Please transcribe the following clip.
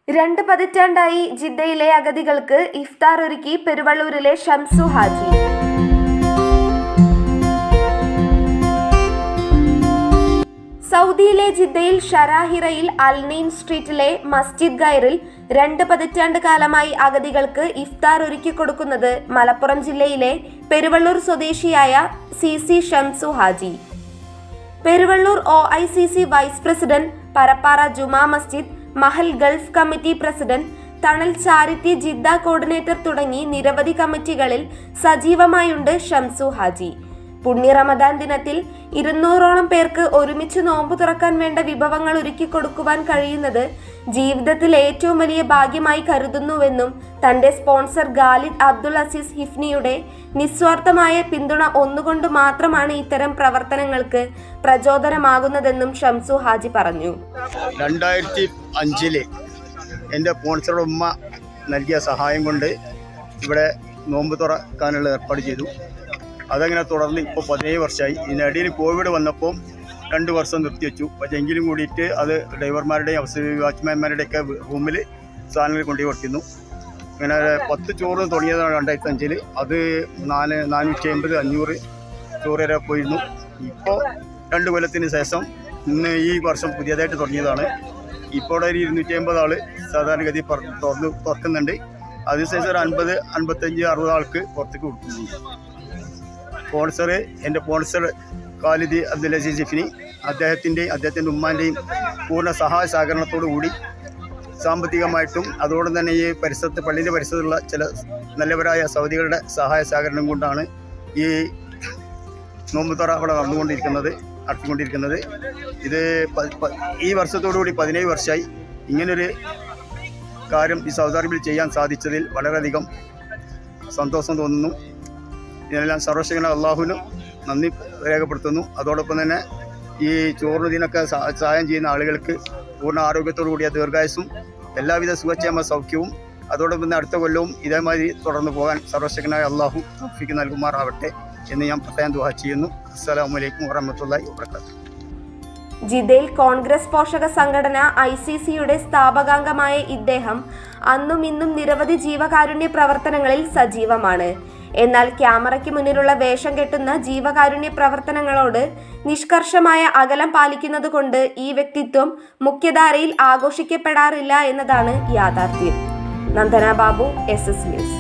രണ്ട് പതിറ്റാണ്ടായി ജിദ്ദയിലെ അഗതികൾക്ക് ഇഫ്താർ ഒരുക്കി പെരുവള്ളൂരിലെ ഷംസു ഹാജി സൗദിയിലെ ജിദ്ദയിൽ ഷരാഹിറയിൽ അൽനീൻ സ്ട്രീറ്റിലെ മസ്ജിദ് ഗൈറിൽ രണ്ട് പതിറ്റാണ്ട് കാലമായി അഗതികൾക്ക് ഇഫ്താർ ഒരുക്കി കൊടുക്കുന്നത് മലപ്പുറം ജില്ലയിലെ പെരുവള്ളൂർ സ്വദേശിയായ C C Shamsu Haji Peruvallur O I C C vice president Parappara Juma Masjid Mahal Gulf committee president Thanal charity Jeddah coordinator തുടങ്ങി നിരവധി കമ്മിറ്റികളിൽ സജീവമായുണ്ട് ഷംസു ഹാജി പുണ്യ റമദാൻ ദിനത്തിൽ ഇരുന്നൂറോളം പേർക്ക് ഒരുമിച്ച് നോമ്പു തുറക്കാൻ വേണ്ട വിഭവങ്ങൾ ഒരുക്കി കൊടുക്കുവാൻ കഴിയുന്നത് ജീവിതത്തിൽ ഏറ്റവും വലിയ ഭാഗ്യമായി കരുതുന്നുവെന്നും തന്റെ സ്പോൺസർ ഗാലിദ് അബ്ദുൾ അസീസ് ഹിഫ്നിയുടെ നിസ്വാർത്ഥമായ പിന്തുണ ഒന്നുകൊണ്ട് മാത്രമാണ് ഇത്തരം പ്രവർത്തനങ്ങൾക്ക് പ്രചോദനമാകുന്നതെന്നും ഷംസു ഹാജി പറഞ്ഞു രണ്ടായിരത്തി അഞ്ചില് എൻ്റെ സ്പോൺസറുടെ ഉമ്മ നൽകിയ സഹായം കൊണ്ട് ഇവിടെ നോമ്പ് തുറക്കാനുള്ള ഏർപ്പാട് ചെയ്തു അതങ്ങനെ തുടർന്ന് ഇപ്പോൾ പതിനേഴ് വർഷമായി ഇതിനിടയിൽ കോവിഡ് വന്നപ്പോൾ രണ്ട് വർഷം നിർത്തിവെച്ചു പക്ഷേ എങ്കിലും കൂടിയിട്ട് അത് ഡ്രൈവർമാരുടെയും അവസര വാച്ച്മാൻമാരുടെയൊക്കെ റൂമിൽ സാധനങ്ങൾ കൊണ്ടുപോയി കൊടുക്കുന്നു അങ്ങനെ പത്ത് ചോറ് തുടങ്ങിയതാണ് രണ്ടായിരത്തി അഞ്ചിൽ അത് നാല് നാനൂറ്റി അമ്പത് അഞ്ഞൂറ് ചോറ് വരെ പോയിരുന്നു ഇപ്പോൾ രണ്ട് കൊല്ലത്തിന് ശേഷം ഇന്ന് ഈ വർഷം പുതിയതായിട്ട് തുടങ്ങിയതാണ് ഇപ്പോൾ ഒരു ഇരുന്നൂറ്റി അമ്പത് ആൾ സാധാരണഗതി പുറ- തുറന്ന് തുറക്കുന്നുണ്ട് അതിനുശേഷം ഒരു അൻപത് അൻപത്തഞ്ച് അറുപത് ആൾക്ക് പുറത്തേക്ക് കൊടുക്കുന്നുണ്ട് സ്പോൺസർ എൻ്റെ sponsor Khalid Abdul Aziz Hifni അദ്ദേഹത്തിൻ്റെയും അദ്ദേഹത്തിൻ്റെ ഉമ്മാൻ്റെയും പൂർണ്ണ സഹായ സഹകരണത്തോടു കൂടി സാമ്പത്തികമായിട്ടും അതോടൊപ്പം തന്നെ ഈ പരിസരത്ത് പള്ളിൻ്റെ പരിസരത്തുള്ള ചില നല്ലവരായ സൗദികളുടെ സഹായ സഹകരണം കൊണ്ടാണ് ഈ നോമ്പുതറ അവിടെ നടന്നുകൊണ്ടിരിക്കുന്നത് നടത്തിക്കൊണ്ടിരിക്കുന്നത് ഇത് പ- പ- ഈ വർഷത്തോടുകൂടി പതിനേഴ് വർഷമായി ഇങ്ങനൊരു കാര്യം ഈ സൗദി അറേബ്യയിൽ ചെയ്യാൻ സാധിച്ചതിൽ വളരെയധികം സന്തോഷം തോന്നുന്നു ഇതിനെല്ലാം സർവശക്തനായ അള്ളാഹുവിന് നന്ദി രേഖപ്പെടുത്തുന്നു അതോടൊപ്പം തന്നെ ഈ ചോറിന് ഇതിനൊക്കെ സഹാ- സഹായം ചെയ്യുന്ന ആളുകൾക്ക് പൂർണ്ണ ആരോഗ്യത്തോടു കൂടിയ ദീർഘായുസും എല്ലാവിധ സുഖക്ഷേമ സൗഖ്യവും അതോടൊപ്പം തന്നെ അടുത്ത കൊല്ലവും ഇതേമാതിരി തുടർന്ന് പോകാൻ സർവശക്തനായ അള്ളാഹു തൗഫീക്ക് നൽകുമാറാവട്ടെ എന്ന് ഞാൻ പ്രത്യേകം ദുഹ ചെയ്യുന്നു അസ്സലാമു അലൈക്കും വറഹമത്തല്ലാഹി വബർക്കാത്തു ജിദ്ദയിൽ കോൺഗ്രസ് പോഷക സംഘടന ഐ സി സിയുടെ സ്ഥാപകാംഗമായ ഇദ്ദേഹം അന്നും ഇന്നും നിരവധി ജീവകാരുണ്യ പ്രവർത്തനങ്ങളിൽ സജീവമാണ് എന്നാൽ ക്യാമറയ്ക്ക് മുന്നിലുള്ള വേഷം കെട്ടുന്ന ജീവകാരുണ്യ പ്രവർത്തനങ്ങളോട് നിഷ്കർഷമായ അകലം പാലിക്കുന്നതുകൊണ്ട് ഈ വ്യക്തിത്വം മുഖ്യധാരയിൽ ആഘോഷിക്കപ്പെടാറില്ല എന്നതാണ് യാഥാർത്ഥ്യം Nandana Babu S S news